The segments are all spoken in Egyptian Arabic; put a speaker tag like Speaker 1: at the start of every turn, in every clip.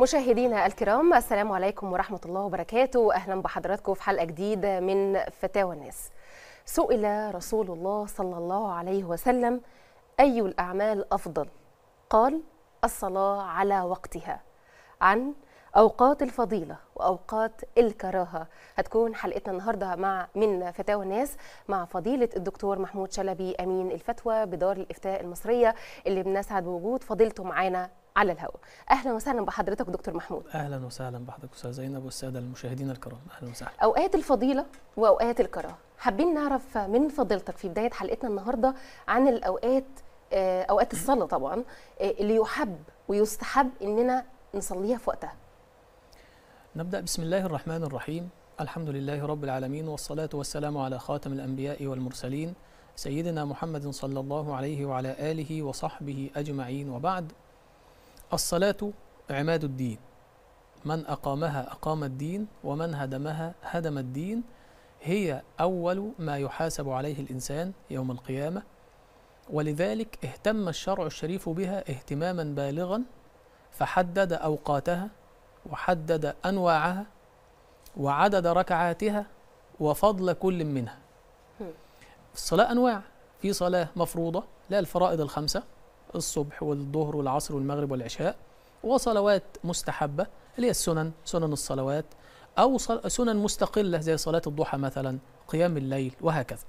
Speaker 1: مشاهدينا الكرام السلام عليكم ورحمة الله وبركاته أهلا بحضراتكم في حلقة جديدة من فتاوى الناس سئل رسول الله صلى الله عليه وسلم أي الأعمال أفضل قال الصلاة على وقتها عن أوقات الفضيلة وأوقات الكراهة هتكون حلقتنا النهاردة مع من فتاوى الناس مع فضيلة الدكتور محمود شلبي أمين الفتوى بدار الإفتاء المصرية اللي بنسعد بوجود فضيلته معانا على الهواء أهلا وسهلا بحضرتك دكتور محمود
Speaker 2: اهلا وسهلا بحضرتك استاذ زينب والساده المشاهدين الكرام اهلا وسهلا
Speaker 1: أوقات الفضيلة وأوقات الكراهة حابين نعرف من فضيلتك في بداية حلقتنا النهاردة عن الأوقات آه، أوقات الصلاة طبعا آه، اللي يحب ويستحب إننا نصليها في وقتها
Speaker 2: نبدا بسم الله الرحمن الرحيم الحمد لله رب العالمين والصلاه والسلام على خاتم الانبياء والمرسلين سيدنا محمد صلى الله عليه وعلى اله وصحبه اجمعين وبعد الصلاه عماد الدين من اقامها اقام الدين ومن هدمها هدم الدين هي اول ما يحاسب عليه الانسان يوم القيامه ولذلك اهتم الشرع الشريف بها اهتماما بالغا فحدد اوقاتها وحدد انواعها وعدد ركعاتها وفضل كل منها
Speaker 1: هم.
Speaker 2: الصلاه انواع في صلاه مفروضه لا الفرائض الخمسه الصبح والظهر والعصر والمغرب والعشاء وصلوات مستحبه اللي هي السنن سنن الصلوات او صل- سنن مستقله زي صلاه الضحى مثلا قيام الليل وهكذا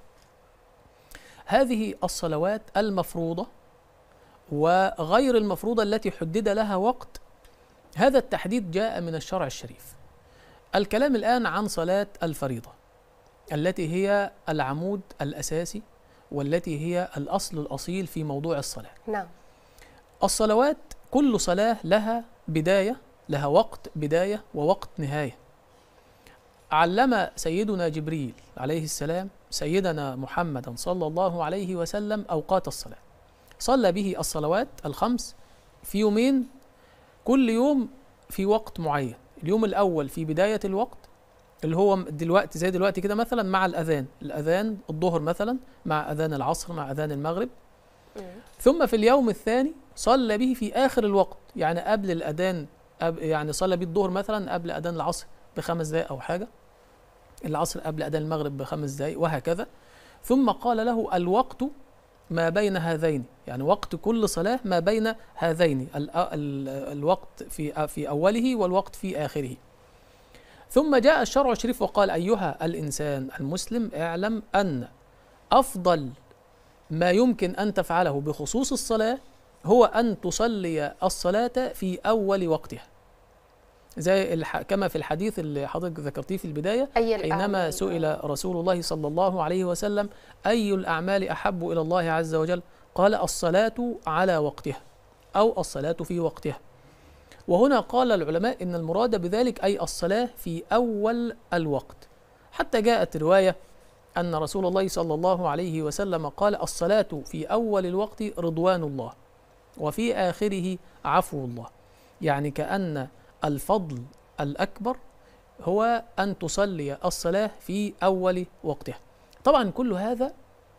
Speaker 2: هذه الصلوات المفروضه وغير المفروضه التي حدد لها وقت هذا التحديد جاء من الشرع الشريف الكلام الآن عن صلاة الفريضة التي هي العمود الأساسي والتي هي الأصل الأصيل في موضوع الصلاة
Speaker 1: نعم
Speaker 2: الصلوات كل صلاة لها بداية لها وقت بداية ووقت نهاية علم سيدنا جبريل عليه السلام سيدنا محمدا صلى الله عليه وسلم أوقات الصلاة صلى به الصلوات الخمس في يومين كل يوم في وقت معين اليوم الأول في بداية الوقت اللي هو دلوقتي زي دلوقتي كده مثلا مع الأذان الأذان الظهر مثلا مع أذان العصر مع أذان المغرب
Speaker 1: مم.
Speaker 2: ثم في اليوم الثاني صلى به في آخر الوقت يعني قبل الأذان أب- يعني صلى به الظهر مثلا قبل أذان العصر بخمس دقائق أو حاجة العصر قبل أذان المغرب بخمس دقائق وهكذا ثم قال له الوقت ما بين هذين يعني وقت كل صلاة ما بين هذين ال ال الوقت في في أوله والوقت في آخره ثم جاء الشرع الشريف وقال أيها الإنسان المسلم اعلم أن أفضل ما يمكن أن تفعله بخصوص الصلاة هو أن تصلي الصلاة في أول وقتها زي الح... كما في الحديث اللي حضرتك ذكرتيه في البداية
Speaker 1: أي
Speaker 2: حينما
Speaker 1: الأعمال؟
Speaker 2: سئل رسول الله صلى الله عليه وسلم أي الأعمال أحب إلى الله عز وجل قال الصلاة على وقتها أو الصلاة في وقتها وهنا قال العلماء إن المراد بذلك أي الصلاة في أول الوقت حتى جاءت رواية أن رسول الله صلى الله عليه وسلم قال الصلاة في أول الوقت رضوان الله وفي آخره عفو الله يعني كأن الفضل الأكبر هو أن تصلي الصلاة في أول وقتها طبعا كل هذا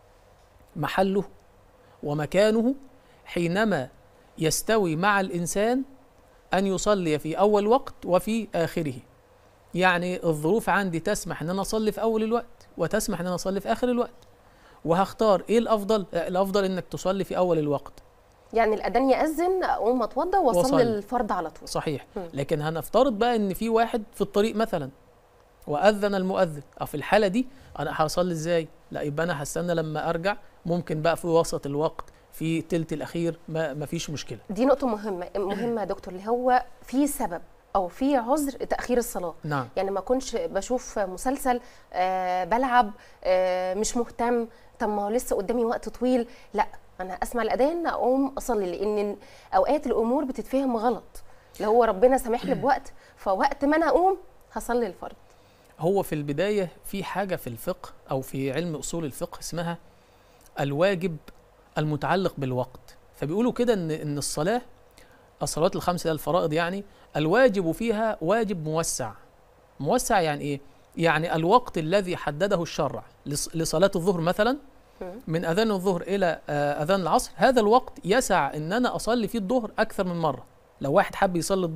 Speaker 2: محله ومكانه حينما يستوي مع الإنسان أن يصلي في أول وقت وفي آخره يعني الظروف عندي تسمح أن أنا أصلي في أول الوقت وتسمح أن أنا أصلي في آخر الوقت وهختار إيه الأفضل؟ لا، الأفضل أنك تصلي في أول الوقت
Speaker 1: يعني الأذان يأذن أقوم أتوضى وأصلي
Speaker 2: وأصلي.
Speaker 1: الفرض على طول
Speaker 2: صحيح
Speaker 1: مم.
Speaker 2: لكن هنفترض بقى ان في واحد في الطريق مثلا واذن المؤذن او في الحاله دي انا هصلي ازاي لا يبقى انا هستنى لما ارجع ممكن بقى في وسط الوقت في تلت الاخير ما ما فيش مشكله
Speaker 1: دي نقطة مهمة مهمة يا دكتور اللي هو في سبب أو في عذر تأخير الصلاة
Speaker 2: نعم
Speaker 1: يعني ما كنتش بشوف مسلسل آه بلعب آه مش مهتم طب ما هو لسه قدامي وقت طويل لا انا اسمع الاذان اقوم اصلي لان اوقات الامور بتتفهم غلط اللي هو ربنا سامح لي بوقت فوقت ما انا اقوم هصلي الفرض
Speaker 2: هو في البدايه في حاجه في الفقه او في علم اصول الفقه اسمها الواجب المتعلق بالوقت فبيقولوا كده ان ان الصلاه الصلوات الخمس ده الفرائض يعني الواجب فيها واجب موسع موسع يعني ايه يعني الوقت الذي حدده الشرع لص- لصلاه الظهر مثلا
Speaker 1: مم.
Speaker 2: من اذان الظهر الى آه، اذان العصر هذا الوقت يسع ان انا اصلي فيه الظهر اكثر من مره لو واحد حب يصلي الظهر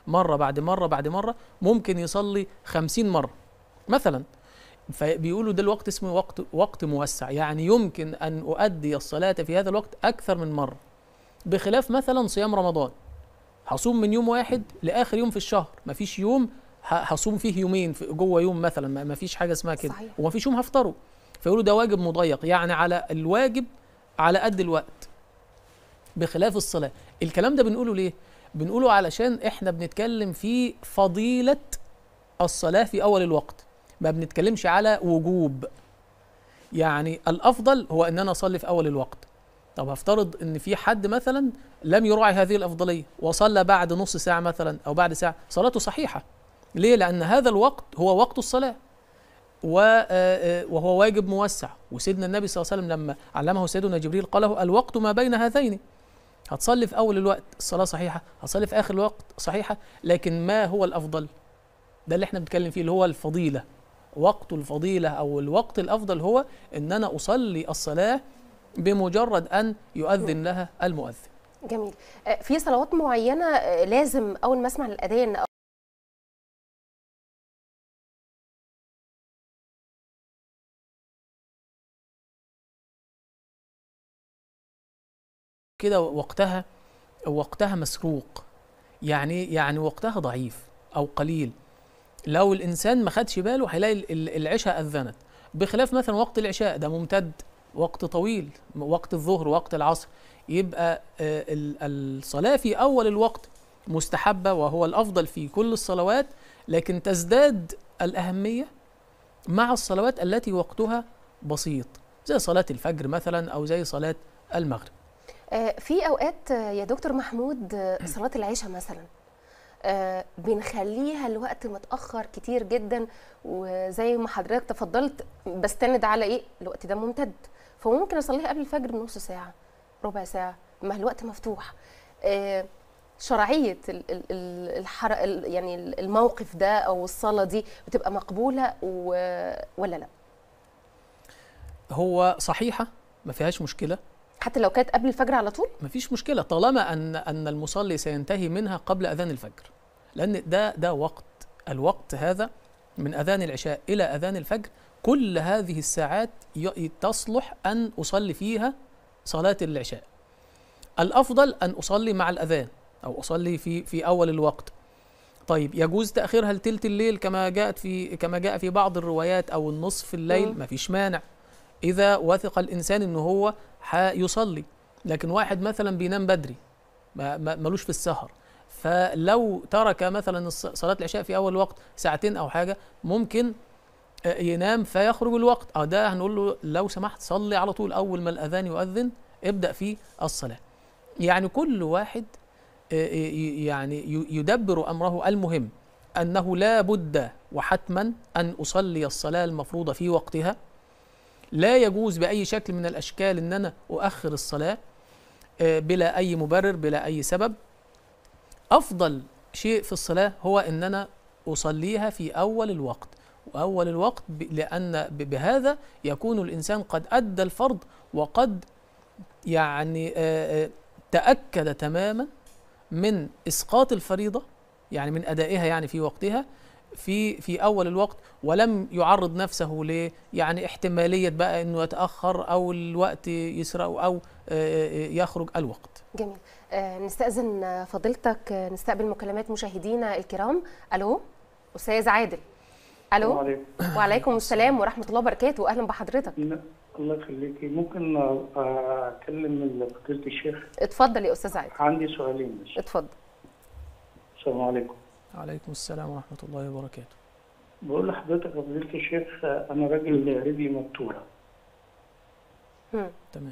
Speaker 2: مرة بعد مرة بعد مرة ممكن يصلي خمسين مرة مثلا فبيقولوا ده الوقت اسمه وقت وقت موسع يعني يمكن أن أؤدي الصلاة في هذا الوقت أكثر من مرة بخلاف مثلا صيام رمضان هصوم من يوم واحد لآخر يوم في الشهر مفيش يوم ه- هصوم فيه يومين في جوه يوم مثلا ما- مفيش حاجة اسمها كده
Speaker 1: صحيح.
Speaker 2: ومفيش يوم هفطره فيقولوا ده واجب مضيق يعني على الواجب على قد الوقت بخلاف الصلاة الكلام ده بنقوله ليه؟ بنقوله علشان احنا بنتكلم في فضيلة الصلاة في أول الوقت ما بنتكلمش على وجوب يعني الأفضل هو أن أنا أصلي في أول الوقت طب هفترض أن في حد مثلا لم يراعي هذه الأفضلية وصلى بعد نص ساعة مثلا أو بعد ساعة صلاته صحيحة ليه؟ لأن هذا الوقت هو وقت الصلاة و- آه، آه، وهو واجب موسع وسيدنا النبي صلى الله عليه وسلم لما علمه سيدنا جبريل قال له الوقت ما بين هذين هتصلي في اول الوقت الصلاه صحيحه هتصلي في اخر الوقت صحيحه لكن ما هو الافضل ده اللي احنا بنتكلم فيه اللي هو الفضيله وقت الفضيله او الوقت الافضل هو ان انا اصلي الصلاه بمجرد ان يؤذن لها المؤذن
Speaker 1: جميل آه، في صلوات معينه آه، لازم اول ما اسمع الاذان أو
Speaker 2: كده وقتها وقتها مسروق يعني يعني وقتها ضعيف او قليل لو الانسان ما خدش باله هيلاقي ال- ال- العشاء اذنت بخلاف مثلا وقت العشاء ده ممتد وقت طويل وقت الظهر وقت العصر يبقى آه، ال- الصلاه في اول الوقت مستحبه وهو الافضل في كل الصلوات لكن تزداد الاهميه مع الصلوات التي وقتها بسيط زي صلاه الفجر مثلا او زي صلاه المغرب
Speaker 1: آه، في اوقات آه، يا دكتور محمود آه، صلاه العشاء مثلا آه، بنخليها الوقت متاخر كتير جدا وزي ما حضرتك تفضلت بستند على ايه الوقت ده ممتد فممكن اصليها قبل الفجر بنص ساعه ربع ساعه ما الوقت مفتوح آه، شرعيه ال- ال- ال- الحر... ال- يعني الموقف ده او الصلاه دي بتبقى مقبوله و... ولا لا
Speaker 2: هو صحيحة ما فيهاش مشكلة
Speaker 1: حتى لو كانت قبل الفجر على طول
Speaker 2: ما فيش مشكلة طالما أن أن المصلي سينتهي منها قبل أذان الفجر لأن ده ده وقت الوقت هذا من أذان العشاء إلى أذان الفجر كل هذه الساعات ي- تصلح أن أصلي فيها صلاة العشاء الأفضل أن أصلي مع الأذان أو أصلي في في أول الوقت طيب يجوز تأخيرها لتلت الليل كما جاءت في كما جاء في بعض الروايات أو النصف الليل
Speaker 1: مم.
Speaker 2: ما فيش مانع إذا وثق الإنسان إنه هو هيصلي لكن واحد مثلا بينام بدري ما ما- ملوش في السهر فلو ترك مثلا الص- صلاة العشاء في أول وقت ساعتين أو حاجة ممكن آه، ينام فيخرج الوقت اه ده هنقول له لو سمحت صلي على طول أول ما الأذان يؤذن ابدأ في الصلاة يعني كل واحد آه، ي- يعني ي- يدبر أمره المهم أنه لا بد وحتما أن أصلي الصلاة المفروضة في وقتها لا يجوز بأي شكل من الأشكال أن أنا أؤخر الصلاة آه، بلا أي مبرر بلا أي سبب أفضل شيء في الصلاة هو أن أنا أصليها في أول الوقت وأول الوقت ب- لأن ب- بهذا يكون الإنسان قد أدى الفرض وقد يعني آه، آه، تأكد تماما من إسقاط الفريضة يعني من أدائها يعني في وقتها في في أول الوقت ولم يعرض نفسه ل يعني احتمالية بقى إنه يتأخر أو الوقت يسرق أو آه، آه، يخرج الوقت
Speaker 1: جميل آه نستأذن آه، فضيلتك آه، نستقبل مكالمات مشاهدينا الكرام ألو أستاذ عادل
Speaker 3: السلام
Speaker 1: ألو
Speaker 3: عليكم
Speaker 1: وعليكم السلام ورحمة الله وبركاته أهلا بحضرتك
Speaker 3: لا، الله يخليكي ممكن آه، اكلم فضيله الشيخ
Speaker 1: اتفضل يا أستاذ عادل
Speaker 3: عندي سؤالين بس
Speaker 1: اتفضل
Speaker 3: السلام عليكم
Speaker 2: عليكم السلام ورحمة الله وبركاته
Speaker 3: بقول لحضرتك يا فضيله الشيخ آه، انا راجل رجلي مبتوره
Speaker 1: مم.
Speaker 2: تمام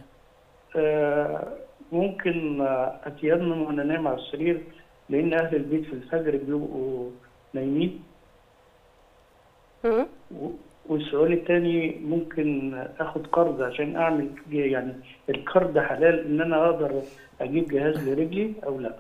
Speaker 3: آه، ممكن آه، اتيمم وانا نايم على السرير لان اهل البيت في الفجر بيبقوا نايمين
Speaker 1: مم.
Speaker 3: و- والسؤال الثاني ممكن اخد قرض عشان اعمل يعني القرض حلال ان انا اقدر اجيب جهاز لرجلي او لا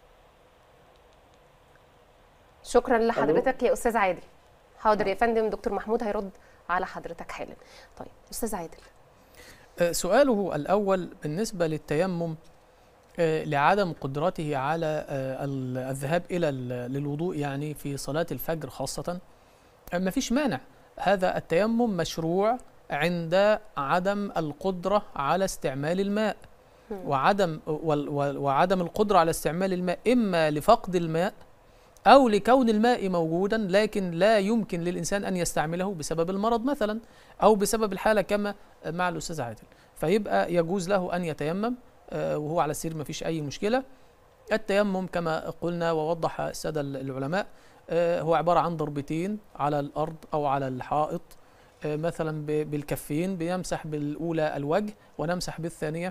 Speaker 1: شكرا لحضرتك يا أستاذ عادل حاضر يا فندم دكتور محمود هيرد على حضرتك حالا طيب أستاذ عادل
Speaker 2: آه، سؤاله الأول بالنسبة للتيمم آه، لعدم قدرته على آه، ال- الذهاب الى ال- للوضوء يعني في صلاه الفجر خاصه ما فيش مانع هذا التيمم مشروع عند عدم القدره على استعمال الماء
Speaker 1: مم.
Speaker 2: وعدم وال- وال- وعدم القدره على استعمال الماء اما لفقد الماء او لكون الماء موجودا لكن لا يمكن للانسان ان يستعمله بسبب المرض مثلا او بسبب الحاله كما مع الاستاذ عادل فيبقى يجوز له ان يتيمم آه، وهو على السرير ما فيش اي مشكله التيمم كما قلنا ووضح الساده العلماء آه، هو عباره عن ضربتين على الارض او على الحائط آه، مثلا ب- بالكفين بيمسح بالاولى الوجه ونمسح بالثانيه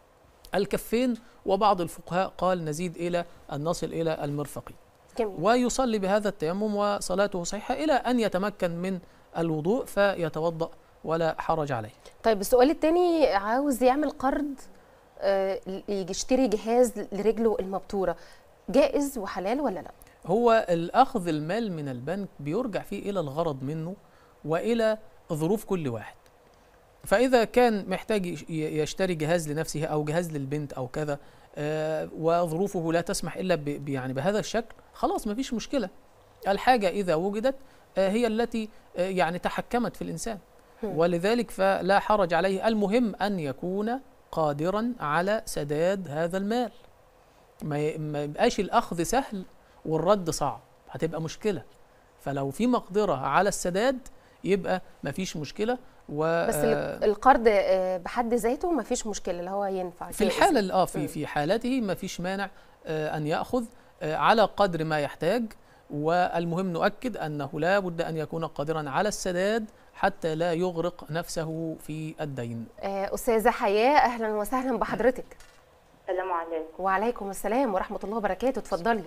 Speaker 2: الكفين وبعض الفقهاء قال نزيد الى ان نصل الى المرفقين
Speaker 1: جميل
Speaker 2: ويصلي بهذا التيمم وصلاته صحيحه الى ان يتمكن من الوضوء فيتوضا ولا حرج عليه
Speaker 1: طيب السؤال التاني عاوز يعمل قرض آه، يشتري جهاز لرجله المبتوره جائز وحلال ولا لا
Speaker 2: هو الأخذ المال من البنك بيرجع فيه إلى الغرض منه وإلى ظروف كل واحد فإذا كان محتاج يش- يشتري جهاز لنفسه أو جهاز للبنت أو كذا آه، وظروفه لا تسمح إلا ب- ب- يعني بهذا الشكل خلاص ما فيش مشكلة الحاجة إذا وجدت آه، هي التي آه، يعني تحكمت في الإنسان
Speaker 1: هم.
Speaker 2: ولذلك فلا حرج عليه المهم أن يكون قادرا على سداد هذا المال ما ي- ما يبقاش الأخذ سهل والرد صعب هتبقى مشكلة فلو في مقدرة على السداد يبقى مفيش مشكلة و
Speaker 1: بس ال- القرض آه، بحد ذاته ما فيش مشكله اللي هو ينفع
Speaker 2: في
Speaker 1: جائز.
Speaker 2: الحالة اللي- اه في
Speaker 1: مم.
Speaker 2: في حالته مفيش مانع آه، أن يأخذ آه، على قدر ما يحتاج والمهم نؤكد أنه لا بد أن يكون قادرا على السداد حتى لا يغرق نفسه في الدين
Speaker 1: آه، استاذه حياه اهلا وسهلا بحضرتك
Speaker 4: السلام عليكم
Speaker 1: وعليكم السلام ورحمه الله وبركاته اتفضلي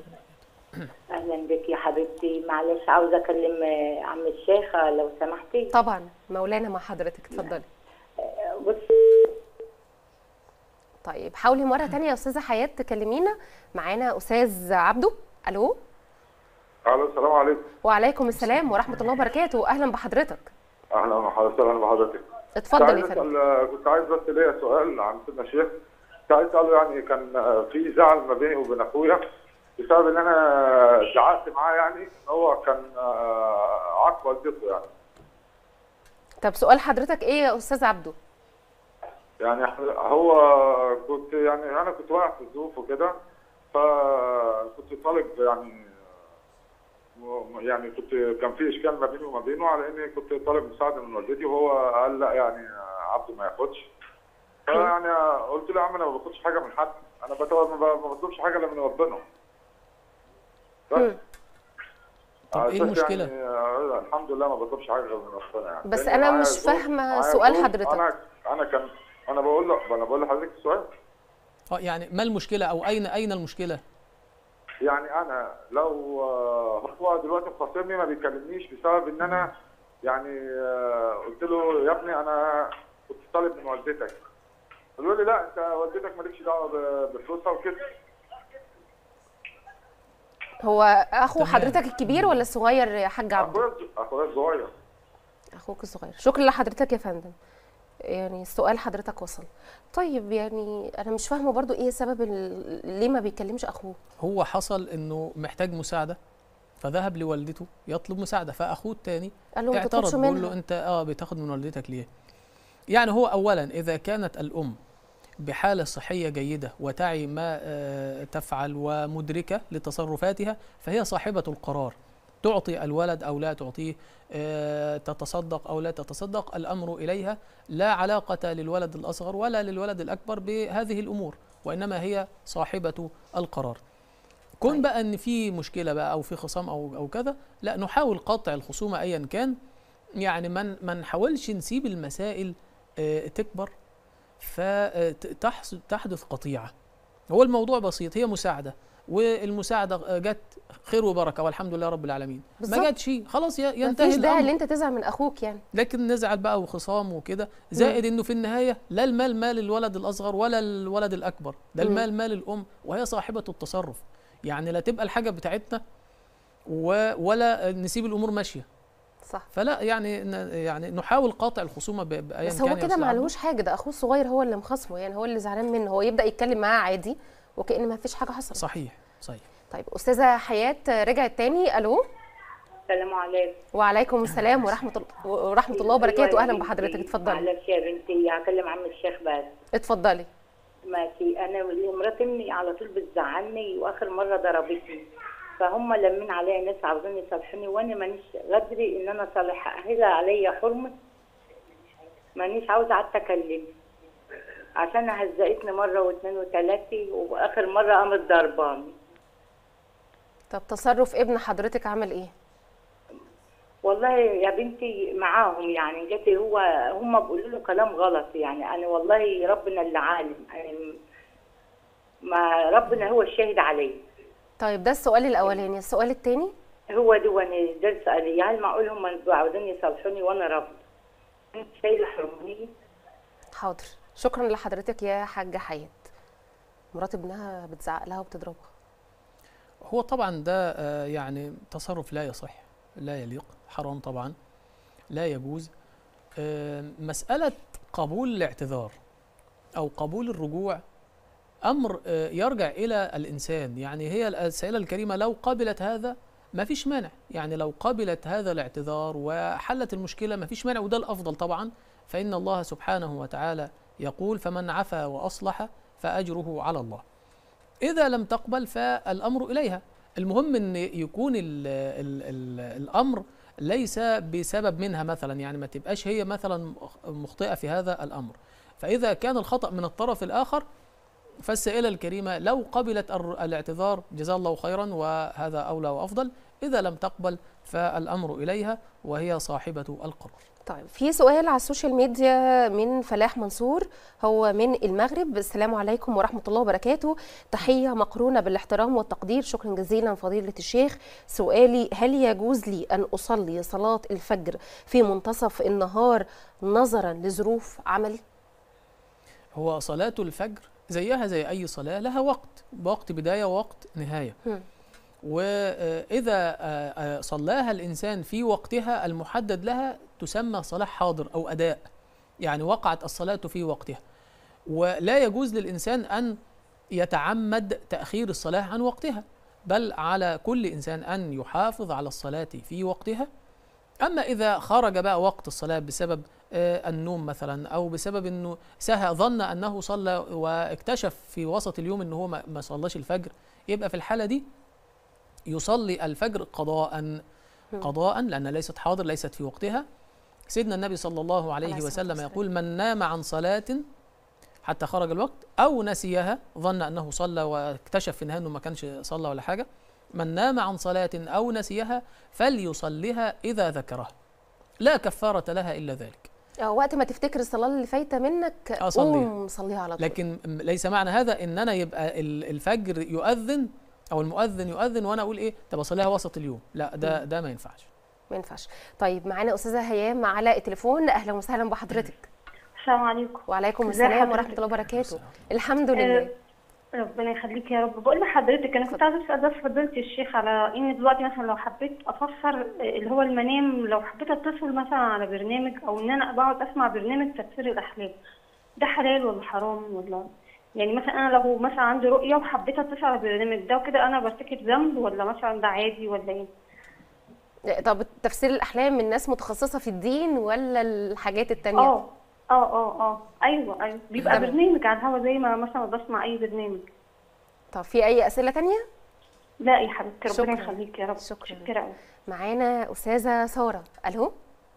Speaker 4: اهلا بك يا حبيبتي معلش عاوزه اكلم آه، عم الشيخ آه، لو سمحتي
Speaker 1: طبعا مولانا مع حضرتك اتفضلي
Speaker 4: آه، بص
Speaker 1: طيب حاولي مره تانية يا استاذه حياه تكلمينا معانا استاذ عبده الو
Speaker 5: الو السلام عليكم
Speaker 1: وعليكم السلام ورحمه الله وبركاته اهلا بحضرتك
Speaker 5: اهلا وحضرتك اهلا بحضرتك كنت
Speaker 1: اتفضل
Speaker 5: عايز
Speaker 1: يا فندم
Speaker 5: أسأل كنت عايز بس ليا سؤال عن سيدنا الشيخ كنت عايز اساله يعني كان آه، في زعل ما بيني وبين اخويا بسبب ان انا زعقت معاه يعني ان هو كان آه، عاق والدته يعني
Speaker 1: طب سؤال حضرتك ايه يا استاذ عبده
Speaker 5: يعني إحنا- هو كنت يعني انا كنت واقع في الظروف وكده فكنت طالب يعني م- يعني كنت كان في اشكال ما بيني وما بينه على اني كنت طالب مساعده من والدتي وهو قال لا يعني عبده ما ياخدش فيعني قلت له يا عم انا ما باخدش حاجه من حد انا بت- ما ب- ما بطلبش حاجه الا من ربنا بس
Speaker 1: مم.
Speaker 2: طب
Speaker 5: على
Speaker 2: إيه
Speaker 5: أساس
Speaker 2: المشكلة؟
Speaker 5: يعني آه، الحمد لله ما بطلبش حاجه غير من ربنا يعني
Speaker 1: بس
Speaker 5: لأن
Speaker 1: أنا
Speaker 5: معايا
Speaker 1: مش
Speaker 5: ظروف-
Speaker 1: فاهمة
Speaker 5: معايا
Speaker 1: سؤال
Speaker 5: ظروف.
Speaker 1: حضرتك.
Speaker 5: انا انا كان انا بقول له انا بقول لحضرتك السؤال
Speaker 2: اه يعني ما المشكلة أو أين أين المشكلة؟
Speaker 5: يعني انا لو آه، هو دلوقتي مخاصمني ما بيكلمنيش بسبب ان انا يعني آه، قلت له يا ابني انا كنت طالب من والدتك قال لي لا انت والدتك مالكش دعوه ب- بفلوسها وكده
Speaker 1: هو اخو
Speaker 2: تمام.
Speaker 1: حضرتك الكبير ولا الصغير يا حاج عبده
Speaker 5: اخويا اخويا الصغير
Speaker 1: اخوك الصغير شكرا لحضرتك يا فندم يعني السؤال حضرتك وصل طيب يعني انا مش فاهمه برضو ايه سبب ال- ليه ما بيكلمش اخوه
Speaker 2: هو حصل إنه محتاج مساعدة فذهب لوالدته يطلب مساعدة فأخوه التاني
Speaker 1: قال له ما
Speaker 2: اعترض
Speaker 1: تطلبش
Speaker 2: بيقول له
Speaker 1: منها
Speaker 2: انت اه بتاخد من والدتك ليه يعني هو اولا اذا كانت الام بحاله صحيه جيده وتعي ما آه، تفعل ومدركه لتصرفاتها فهي صاحبه القرار تعطي الولد او لا تعطيه آه، تتصدق او لا تتصدق الامر اليها لا علاقه للولد الاصغر ولا للولد الاكبر بهذه الامور وانما هي صاحبه القرار كون
Speaker 1: طيب.
Speaker 2: بقى ان في مشكله بقى او في خصام او او كذا لا نحاول قطع الخصومه ايا كان يعني من ما نحاولش نسيب المسائل آه، تكبر فتحدث قطيعه هو الموضوع بسيط هي مساعده والمساعده آه، جت خير وبركه والحمد لله رب العالمين
Speaker 1: بالظبط.
Speaker 2: ما جاتش خلاص ي- ينتهي
Speaker 1: مفيش داعي
Speaker 2: الامر
Speaker 1: ان انت تزعل من اخوك يعني
Speaker 2: لكن نزعل بقى وخصام وكده زائد انه في النهايه لا المال مال الولد الاصغر ولا الولد الاكبر ده
Speaker 1: مم.
Speaker 2: المال مال الام وهي صاحبه التصرف يعني لا تبقى الحاجه بتاعتنا و- ولا نسيب الامور ماشيه
Speaker 1: صح
Speaker 2: فلا يعني ن- يعني نحاول قاطع الخصومه ب- بايا
Speaker 1: بس
Speaker 2: كان
Speaker 1: هو
Speaker 2: يا
Speaker 1: كده
Speaker 2: أستاذ
Speaker 1: ما
Speaker 2: عبده.
Speaker 1: عليهوش حاجه ده اخوه الصغير هو اللي مخاصمه يعني هو اللي زعلان منه هو يبدا يتكلم معاه عادي وكأن ما فيش حاجة حصلت
Speaker 2: صحيح صحيح
Speaker 1: طيب أستاذة حياة رجعت تاني ألو
Speaker 4: السلام عليكم
Speaker 1: وعليكم السلام ورحمة الله ورحمة الله وبركاته أهلا بحضرتك اتفضلي
Speaker 4: معلش يا بنتي هكلم عم الشيخ بس
Speaker 1: اتفضلي
Speaker 4: ماشي انا مرات امي على طول بتزعلني واخر مره ضربتني فهم لمين عليا ناس عاوزين يصالحوني وانا مانيش قادره ان انا اصالحها هي عليا حرمه مانيش عاوزه قعدت اكلم عشان هزقتني مره واثنين وثلاثه واخر مره قامت ضرباني
Speaker 1: طب تصرف ابن حضرتك عمل ايه
Speaker 4: والله يا بنتي معاهم يعني جت هو هم بيقولوا له كلام غلط يعني انا والله ربنا اللي عالم أنا ما ربنا هو الشاهد عليه
Speaker 1: طيب ده السؤال الأولاني السؤال التاني
Speaker 4: هو ده وانا ده السؤال يعني معقول هم عاوزين يصالحوني وانا رافضه انت شايله حرمانيه
Speaker 1: حاضر شكرا لحضرتك يا حاجة حياة مرات ابنها بتزعق لها وبتضربها
Speaker 2: هو طبعا ده آه، يعني تصرف لا يصح لا يليق حرام طبعا لا يجوز آه، مسألة قبول الاعتذار أو قبول الرجوع أمر آه، يرجع إلى الإنسان يعني هي السائلة الكريمة لو قبلت هذا ما فيش مانع يعني لو قبلت هذا الاعتذار وحلت المشكلة ما فيش مانع وده الأفضل طبعا فإن الله سبحانه وتعالى يقول فمن عفا وأصلح فأجره على الله إذا لم تقبل فالأمر إليها المهم أن يكون ال ال ال الأمر ليس بسبب منها مثلا يعني ما تبقاش هي مثلا مخطئة في هذا الأمر فإذا كان الخطأ من الطرف الآخر فالسائلة الكريمة لو قبلت الر- الاعتذار جزاه الله خيرا وهذا أولى وأفضل إذا لم تقبل فالأمر إليها وهي صاحبة القرار
Speaker 1: طيب في سؤال على السوشيال ميديا من فلاح منصور هو من المغرب السلام عليكم ورحمة الله وبركاته تحية مقرونة بالاحترام والتقدير شكرا جزيلا فضيلة الشيخ سؤالي هل يجوز لي أن أصلي صلاة الفجر في منتصف النهار نظرا لظروف عملي
Speaker 2: هو صلاة الفجر زيها زي أي صلاة لها وقت وقت بداية ووقت نهاية
Speaker 1: هم.
Speaker 2: وإذا صلاها الإنسان في وقتها المحدد لها تسمى صلاة حاضر أو أداء يعني وقعت الصلاة في وقتها ولا يجوز للإنسان أن يتعمد تأخير الصلاة عن وقتها بل على كل إنسان أن يحافظ على الصلاة في وقتها أما إذا خرج بقى وقت الصلاة بسبب آه، النوم مثلا أو بسبب أنه سهى ظن أنه صلى واكتشف في وسط اليوم أنه هو ما ما صلاش الفجر يبقى في الحالة دي يصلي الفجر قضاء قضاء لأن ليست حاضر ليست في وقتها سيدنا النبي صلى الله
Speaker 1: عليه
Speaker 2: عليه
Speaker 1: الصلاة
Speaker 2: وسلم
Speaker 1: والسلام.
Speaker 2: يقول من نام عن صلاة حتى خرج الوقت أو نسيها ظن أنه صلى واكتشف في النهاية أنه ما كانش صلى ولا حاجة من نام عن صلاة أو نسيها فليصليها إذا ذكرها لا كفارة لها إلا ذلك
Speaker 1: آه، وقت ما تفتكر الصلاة اللي فايتة منك
Speaker 2: آه، صليها.
Speaker 1: قوم صليها على طول
Speaker 2: لكن م- ليس معنى هذا ان انا يبقى ال- الفجر يؤذن او المؤذن يؤذن وانا اقول ايه طب اصليها وسط اليوم لا ده ده ما ينفعش
Speaker 1: ما ينفعش طيب معانا أستاذة هيام على التليفون أهلا وسهلا بحضرتك
Speaker 6: السلام عليكم
Speaker 1: وعليكم
Speaker 6: ازي
Speaker 1: السلام
Speaker 6: حضرتك؟
Speaker 1: ورحمة الله وبركاته الحمد لله
Speaker 6: آه، ربنا يخليك يا رب بقول لحضرتك انا كنت عايزه اسال بس فضيله الشيخ على ان دلوقتي مثلا لو حبيت افسر آه، اللي هو المنام لو حبيت اتصل مثلا على برنامج او ان انا بقعد اسمع برنامج تفسير الاحلام ده حلال ولا حرام ولا يعني مثلا انا لو مثلا عندي رؤيه وحبيت اتصل على البرنامج ده وكده انا برتكب ذنب ولا مثلا ده عادي ولا ايه؟
Speaker 1: طب تفسير الأحلام من ناس متخصصة في الدين ولا الحاجات التانية؟
Speaker 6: اه اه اه اه ايوه ايوه بيبقى
Speaker 1: تمام.
Speaker 6: برنامج على الهوا زي ما مثلا بسمع اي برنامج
Speaker 1: طب في أي أسئلة تانية؟
Speaker 6: لا يا حبيبتي ربنا
Speaker 1: شكراً.
Speaker 6: يخليك يا رب
Speaker 1: شكراً.
Speaker 6: شكرا قوي
Speaker 1: معانا أستاذة سارة ألو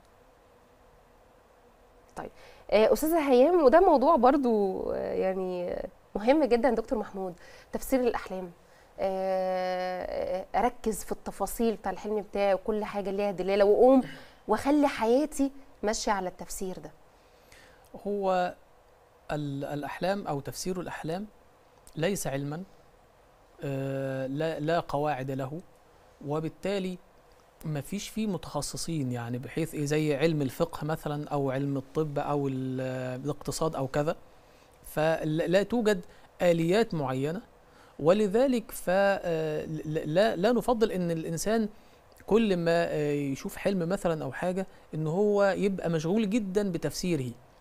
Speaker 1: طيب آه، أستاذة هيام وده موضوع برضو آه، يعني آه، مهم جدا دكتور محمود تفسير الأحلام آه، آه، أركز في التفاصيل بتاع الحلم بتاعي وكل حاجة ليها دلالة وأقوم وأخلي حياتي ماشية على التفسير ده
Speaker 2: هو ال- الاحلام او تفسير الاحلام ليس علما آه، لا لا قواعد له وبالتالي ما فيش فيه متخصصين يعني بحيث ايه زي علم الفقه مثلا او علم الطب او ال- الاقتصاد او كذا فلا توجد اليات معينه ولذلك فلا لا نفضل ان الانسان كل ما آه، يشوف حلم مثلا او حاجه ان هو يبقى مشغول جدا بتفسيره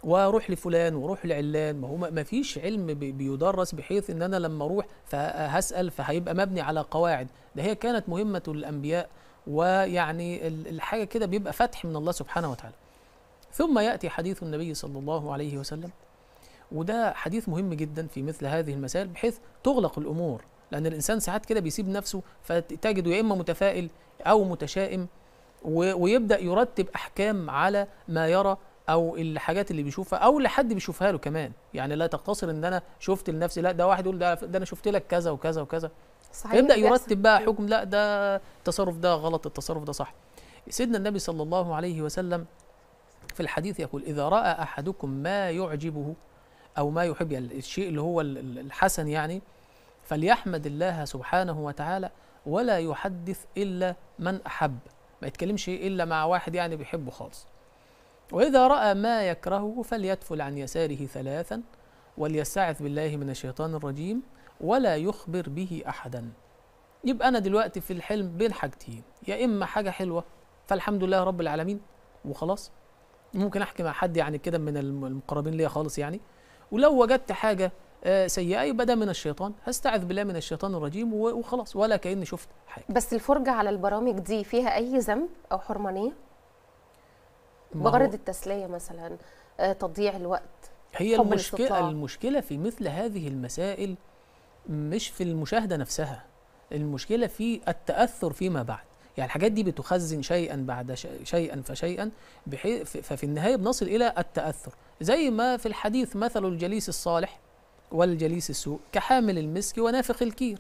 Speaker 2: واروح لفلان واروح لعلان ما هو ما ما فيش علم بي- بيدرس بحيث ان انا لما اروح فهسال فهيبقى مبني على قواعد ده هي كانت مهمه الانبياء ويعني ال- الحاجه كده بيبقى فتح من الله سبحانه وتعالى ثم ياتي حديث النبي صلى الله عليه وسلم وده حديث مهم جدا في مثل هذه المسائل بحيث تغلق الامور لان الانسان ساعات كده بيسيب نفسه فتجده يا اما متفائل او متشائم و- ويبدا يرتب احكام على ما يرى او الحاجات اللي بيشوفها او لحد بيشوفها له كمان يعني لا تقتصر ان انا شفت لنفسي لا ده واحد يقول ده, ده انا شفت لك كذا وكذا وكذا
Speaker 1: صحيح
Speaker 2: فيبدا
Speaker 1: بيحصل.
Speaker 2: يرتب بقى حكم لا ده التصرف ده غلط التصرف ده صح سيدنا النبي صلى الله عليه وسلم في الحديث يقول اذا راى احدكم ما يعجبه او ما يحب يعني الشيء اللي هو ال- ال- الحسن يعني فليحمد الله سبحانه وتعالى ولا يحدث الا من احب ما يتكلمش الا مع واحد يعني بيحبه خالص واذا راى ما يكرهه فليتفل عن يساره ثلاثا وليستعذ بالله من الشيطان الرجيم ولا يخبر به احدا يبقى انا دلوقتي في الحلم بين حاجتين يا اما حاجه حلوه فالحمد لله رب العالمين وخلاص ممكن احكي مع حد يعني كده من الم- المقربين ليا خالص يعني ولو وجدت حاجه آه، سيئه يبقى ده من الشيطان هستعذ بالله من الشيطان الرجيم و- وخلاص ولا كاني شفت حاجه
Speaker 1: بس الفرجه على البرامج دي فيها اي ذنب او حرمانيه
Speaker 2: ما هو-
Speaker 1: بغرض التسليه مثلا آه، تضييع الوقت
Speaker 2: هي
Speaker 1: حب
Speaker 2: المشكله
Speaker 1: الاستطلاع.
Speaker 2: المشكله في مثل هذه المسائل مش في المشاهده نفسها المشكله في التاثر فيما بعد يعني الحاجات دي بتخزن شيئا بعد ش- شيئا فشيئا بحيث ففي النهايه بنصل الى التاثر زي ما في الحديث مثل الجليس الصالح والجليس السوء كحامل المسك ونافخ الكير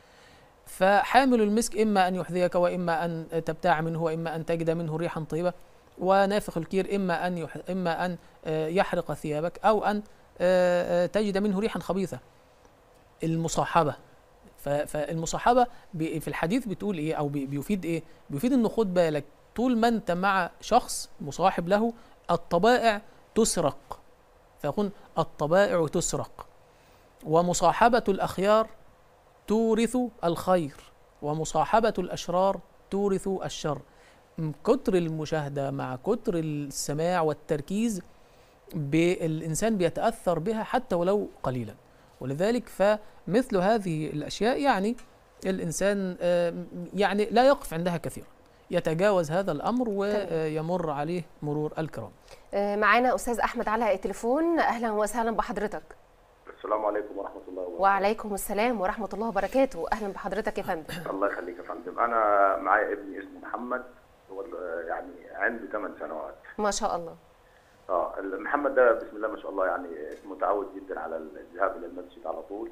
Speaker 2: فحامل المسك اما ان يحذيك واما ان تبتاع منه واما ان تجد منه ريحا طيبه ونافخ الكير اما ان يح... اما ان آه، يحرق ثيابك او ان آه، آه، تجد منه ريحا خبيثه المصاحبه ف- فالمصاحبه ب- في الحديث بتقول ايه او بي- بيفيد ايه بيفيد انه خد بالك طول ما انت مع شخص مصاحب له الطبائع تسرق فيكون الطبائع تسرق ومصاحبه الاخيار تورث الخير ومصاحبه الاشرار تورث الشر من كتر المشاهده مع كتر السماع والتركيز بالإنسان بيتأثر بها حتى ولو قليلا ولذلك فمثل هذه الأشياء يعني الإنسان آه، يعني لا يقف عندها كثيرا يتجاوز هذا الأمر ويمر عليه مرور الكرام
Speaker 1: آه، معانا استاذ احمد على التليفون اهلا وسهلا بحضرتك
Speaker 7: السلام عليكم ورحمة الله وبركاته
Speaker 1: وعليكم السلام ورحمه الله وبركاته اهلا بحضرتك يا فندم
Speaker 7: الله يخليك يا فندم أنا معايا ابني اسمه محمد هو ال- يعني عنده 8 سنوات
Speaker 1: ما شاء الله
Speaker 7: اه محمد ده بسم الله ما شاء الله يعني متعود جدا على الذهاب إلى المسجد على طول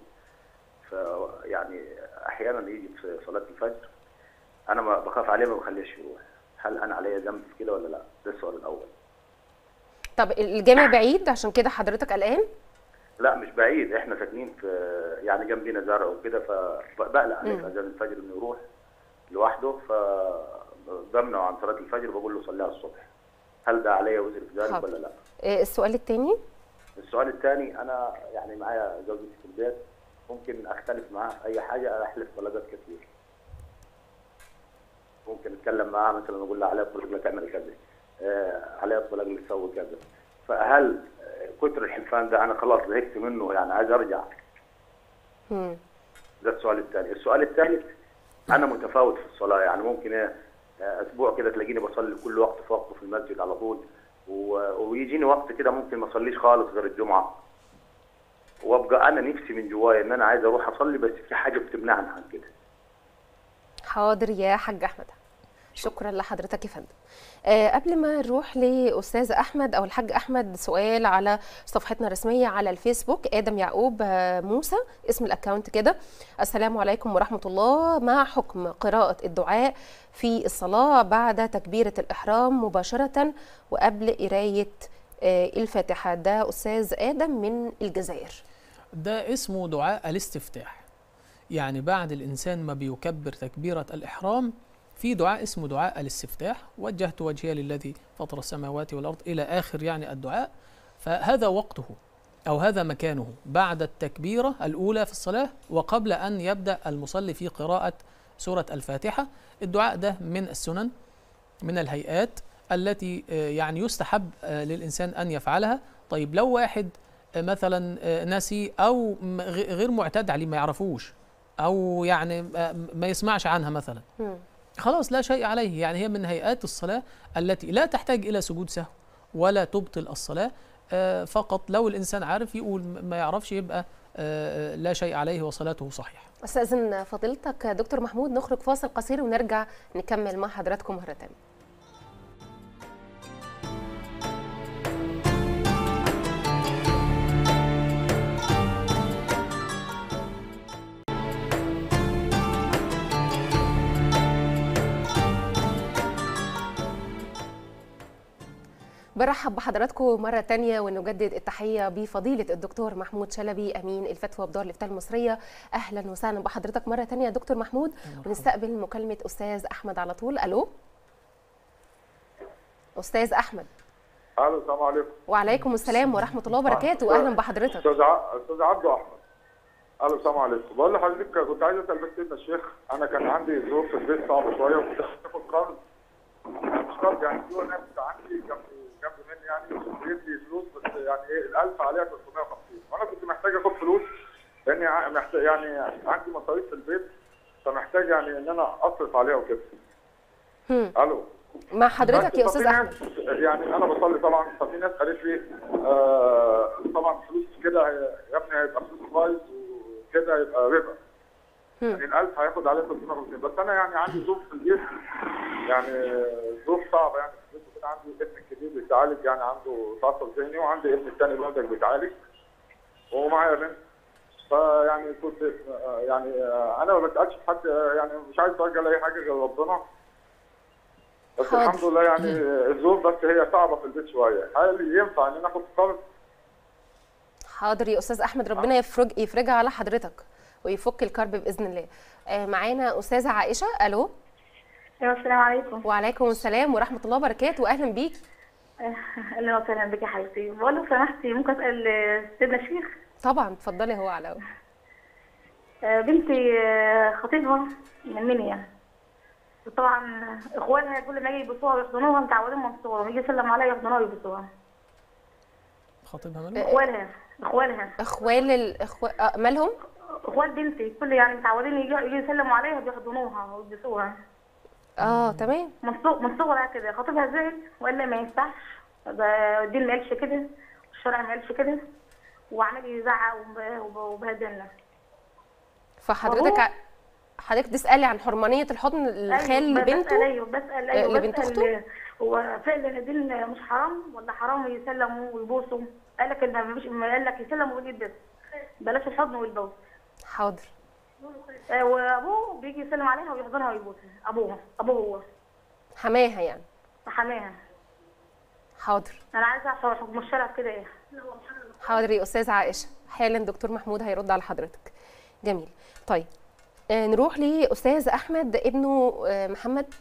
Speaker 7: فيعني أحيانا يجي في صلاة الفجر أنا ما بخاف عليه ما بخليش يروح هل أنا علي ذنب في كده ولا لا؟ ده السؤال الأول
Speaker 1: طب الجامع بعيد عشان كده حضرتك قلقان
Speaker 7: لا مش بعيد احنا ساكنين في يعني جنبينا زرع وكده فبقلق عليه في اذان الفجر انه يروح لوحده فبمنعه عن صلاه الفجر بقول له صليها الصبح هل ده عليا وزر في ذلك
Speaker 1: حاضر.
Speaker 7: ولا لا؟
Speaker 1: آه، السؤال الثاني
Speaker 7: السؤال الثاني انا يعني معايا زوجتي في البيت ممكن اختلف معاها في اي حاجه احلف طلبات كتير ممكن اتكلم معاها مثلا اقول لها عليها الطلاق لا تعمل كذا آه عليها الطلاق لا تسوي كذا فهل آه، كتر الحلفان ده انا خلاص زهقت منه يعني عايز ارجع
Speaker 1: مم.
Speaker 7: ده السؤال الثاني السؤال الثالث انا متفاوت في الصلاه يعني ممكن إيه، آه، اسبوع كده تلاقيني بصلي كل وقت في وقته في المسجد على طول و- ويجيني وقت كده ممكن ما اصليش خالص غير الجمعه وابقى انا نفسي من جوايا ان انا عايز اروح اصلي بس في حاجه بتمنعني عن كده
Speaker 1: حاضر يا حاج احمد شكرا لحضرتك يا فندم آه قبل ما نروح لاستاذ احمد او الحاج احمد سؤال على صفحتنا الرسميه على الفيسبوك ادم يعقوب آه، موسى اسم الاكونت كده السلام عليكم ورحمه الله ما حكم قراءه الدعاء في الصلاه بعد تكبيره الاحرام مباشره وقبل قرايه آه الفاتحه ده استاذ ادم من الجزائر
Speaker 2: ده اسمه دعاء الاستفتاح يعني بعد الإنسان ما بيكبر تكبيرة الإحرام في دعاء اسمه دعاء الاستفتاح وجهت وجهي للذي فطر السماوات والأرض إلى آخر يعني الدعاء فهذا وقته أو هذا مكانه بعد التكبيرة الأولى في الصلاة وقبل أن يبدأ المصلي في قراءة سورة الفاتحة الدعاء ده من السنن من الهيئات التي آه، يعني يستحب آه، للإنسان أن يفعلها طيب لو واحد آه، مثلا آه، نسي أو م- غ- غير معتاد عليه ما يعرفوش أو يعني آه، ما يسمعش عنها مثلا
Speaker 1: مم.
Speaker 2: خلاص لا شيء عليه يعني هي من هيئات الصلاة التي لا تحتاج إلى سجود سهو ولا تبطل الصلاة آه، فقط لو الإنسان عارف يقول م- ما يعرفش يبقى آه، آه، لا شيء عليه وصلاته صحيحة
Speaker 1: استاذن فضيلتك دكتور محمود نخرج فاصل قصير ونرجع نكمل مع حضراتكم مره تانية برحب بحضراتكم مرة تانية ونجدد التحية بفضيلة الدكتور محمود شلبي أمين الفتوى بدار الإفتاء المصرية أهلا وسهلا بحضرتك مرة تانية يا دكتور محمود ونستقبل مكالمة أستاذ أحمد على طول ألو أستاذ أحمد
Speaker 5: الو السلام عليكم
Speaker 1: وعليكم السلام ورحمة الله وبركاته وأهلا بحضرتك
Speaker 5: استاذ ع- استاذ عبده احمد الو السلام عليكم بقول لحضرتك كنت عايز اسال بس سيدنا الشيخ انا كان عندي ظروف في البيت صعبه شويه وكنت باخد قرض مش قرض يعني في ناس عندي جنب جنب مني يعني بيدي فلوس بس يعني ايه ال 1000 عليها 350 وانا كنت محتاج اخد فلوس لاني ع- محتاج يعني عندي مصاريف في البيت فمحتاج يعني ان انا اصرف عليها وكده
Speaker 1: هم.
Speaker 5: الو
Speaker 1: مع حضرتك يا
Speaker 5: بس
Speaker 1: أستاذ
Speaker 5: ففي
Speaker 1: أحمد
Speaker 5: ناس- يعني انا بصلي طبعا ففي ناس قالت لي آه طبعا فلوس كده هي- يا ابني هيبقى فلوس كويس وكده يبقى ربا
Speaker 1: هم.
Speaker 5: يعني ال 1000 هياخد عليه 350 بس انا يعني عندي ظروف في البيت يعني ظروف صعبه يعني في البيت وكده عندي ابن الكبير بيتعالج يعني عنده تعصب ذهني وعندي ابن الثاني برضك بيتعالج ومعايا بنت فيعني كنت آه، يعني آه، انا ما بسالش في حد آه، يعني مش عايز اتوجه لاي حاجه غير ربنا بس
Speaker 1: حاضر.
Speaker 5: الحمد لله يعني الظروف بس هي صعبه في البيت شويه هل ينفع ان انا اخد قرض
Speaker 1: حاضر يا أستاذ أحمد ربنا يفرج يفرجها على حضرتك ويفك الكرب بإذن الله آه، معانا أستاذة عائشة ألو
Speaker 6: ايوه السلام عليكم
Speaker 1: وعليكم السلام ورحمة الله وبركاته وأهلا بيك
Speaker 6: اهلا وسهلا بك يا حبيبتي بقول لو سمحتي ممكن اسال آه، سيدنا الشيخ
Speaker 1: طبعا اتفضلي هو على
Speaker 6: آه، بنتي آه، خطيبها من منيا وطبعا اخوانها كل ما يجي يبصوها ويحضنوها متعودين من صغرهم يجي يسلم عليها يحضنوها ويبصوها
Speaker 2: خطيبها ماله
Speaker 6: اخوالها اخوالها
Speaker 1: اخوال الاخو آه، مالهم
Speaker 6: اخوال بنتي كل يعني متعودين يجي يجي يسلموا عليها بيحضنوها ويبصوها
Speaker 1: اه تمام
Speaker 6: من صغ- من صغرها كده خطيبها زعل وقال لها ما ينفعش ده الدين ما قالش كده الشرع ما قالش كده وعمال يزعق وب- وب- وبهدلنا
Speaker 1: فحضرتك
Speaker 6: وهو-
Speaker 1: ع- حضرتك تسالي عن حرمانيه الحضن الخال
Speaker 6: أيوة، بسأل
Speaker 1: لبنته
Speaker 6: ايوه بسال
Speaker 1: آه،
Speaker 6: ايوه
Speaker 1: لبنت
Speaker 6: بسأل
Speaker 1: أخته؟
Speaker 6: هو فعلا الدين مش حرام ولا حرام يسلموا ويبوسوا قال لك ان مفيش قال لك يسلموا ويجيب بس بلاش الحضن والبوس
Speaker 1: حاضر
Speaker 6: آه، وابوه بيجي يسلم عليها ويحضنها ويبوسها ابوها ابوه هو
Speaker 1: حماها يعني
Speaker 6: حماها
Speaker 1: حاضر
Speaker 6: انا عايزه اعرف حكم الشرع في كده ايه
Speaker 1: حاضر يا استاذ عائشه حالا دكتور محمود هيرد على حضرتك جميل طيب آه، نروح لاستاذ احمد ابنه آه، محمد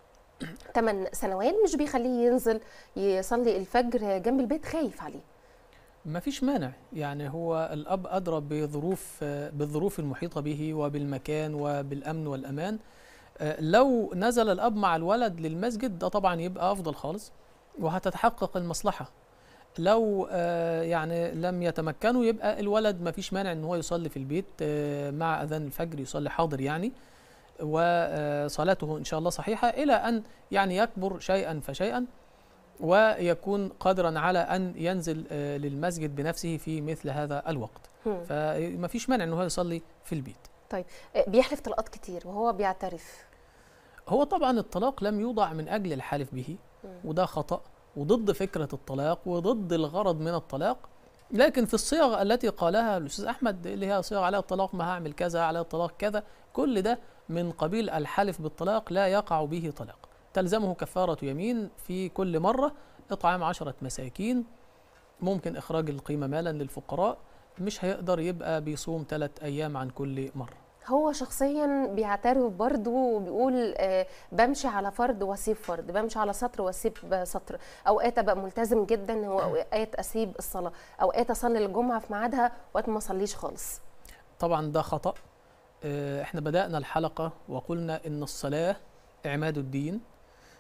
Speaker 1: 8 سنوات مش بيخليه ينزل يصلي الفجر جنب البيت خايف عليه
Speaker 2: ما فيش مانع يعني هو الأب أدرى بظروف بالظروف المحيطة به وبالمكان وبالأمن والأمان آه، لو نزل الأب مع الولد للمسجد ده طبعا يبقى أفضل خالص وهتتحقق المصلحة لو آه، يعني لم يتمكنوا يبقى الولد ما فيش مانع ان هو يصلي في البيت آه، مع اذان الفجر يصلي حاضر يعني وصلاته ان شاء الله صحيحه الى ان يعني يكبر شيئا فشيئا ويكون قادرا على ان ينزل آه، للمسجد بنفسه في مثل هذا الوقت
Speaker 1: هم.
Speaker 2: فما فيش مانع ان هو يصلي في البيت
Speaker 1: طيب آه، بيحلف طلقات كتير وهو بيعترف
Speaker 2: هو طبعا الطلاق لم يوضع من اجل الحلف به وده خطا وضد فكره الطلاق وضد الغرض من الطلاق لكن في الصيغ التي قالها الاستاذ احمد اللي هي صيغ عليها الطلاق ما هعمل كذا عليها الطلاق كذا كل ده من قبيل الحلف بالطلاق لا يقع به طلاق تلزمه كفاره يمين في كل مره اطعام عشره مساكين ممكن اخراج القيمه مالا للفقراء مش هيقدر يبقى بيصوم ثلاث ايام عن كل مره
Speaker 1: هو شخصيا بيعترف برضه وبيقول آه، بمشي على فرض واسيب فرض بمشي على سطر واسيب سطر اوقات ابقى ملتزم جدا واوقات اسيب الصلاه اوقات اصلي الجمعه في ميعادها وقت ما اصليش خالص
Speaker 2: طبعا ده خطأ آه، احنا بدأنا الحلقة وقلنا ان الصلاة عماد الدين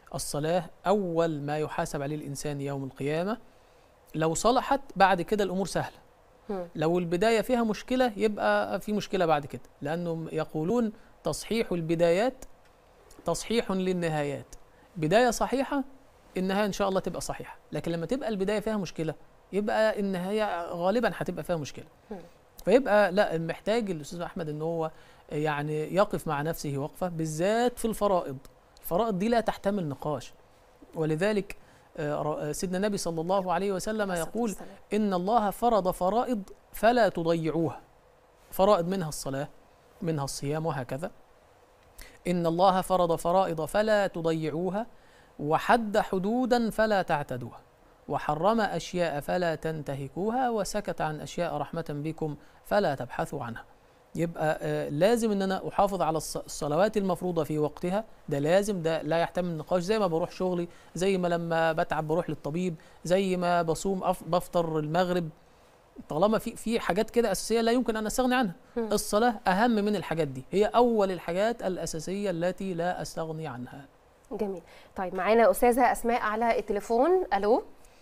Speaker 2: الصلاة أول ما يحاسب عليه الإنسان يوم القيامة لو صلحت بعد كده الأمور سهلة
Speaker 1: مم.
Speaker 2: لو البداية فيها مشكلة يبقى في مشكلة بعد كده لأنهم يقولون تصحيح البدايات تصحيح للنهايات بداية صحيحة النهاية إن شاء الله تبقى صحيحة لكن لما تبقى البداية فيها مشكلة يبقى النهاية غالبا هتبقى فيها مشكلة فيبقى لا محتاج الأستاذ أحمد إن هو يعني يقف مع نفسه وقفة بالذات في الفرائض الفرائض دي لا تحتمل نقاش ولذلك آه، ر- سيدنا النبي صلى الله عليه وسلم يقول
Speaker 1: والسلام.
Speaker 2: إن الله فرض فرائض فلا تضيعوها فرائض منها الصلاة منها الصيام وهكذا إن الله فرض فرائض فلا تضيعوها وحد حدودا فلا تعتدوها وحرم أشياء فلا تنتهكوها وسكت عن أشياء رحمة بكم فلا تبحثوا عنها يبقى آه، لازم ان انا احافظ على الص- الصلوات المفروضه في وقتها ده لازم ده لا يحتمل نقاش زي ما بروح شغلي زي ما لما بتعب بروح للطبيب زي ما بصوم أف- بفطر المغرب طالما في في حاجات كده اساسيه لا يمكن ان استغني عنها
Speaker 1: مم.
Speaker 2: الصلاه اهم من الحاجات دي هي اول الحاجات الاساسيه التي لا استغني عنها
Speaker 1: جميل طيب معانا استاذه اسماء على التليفون الو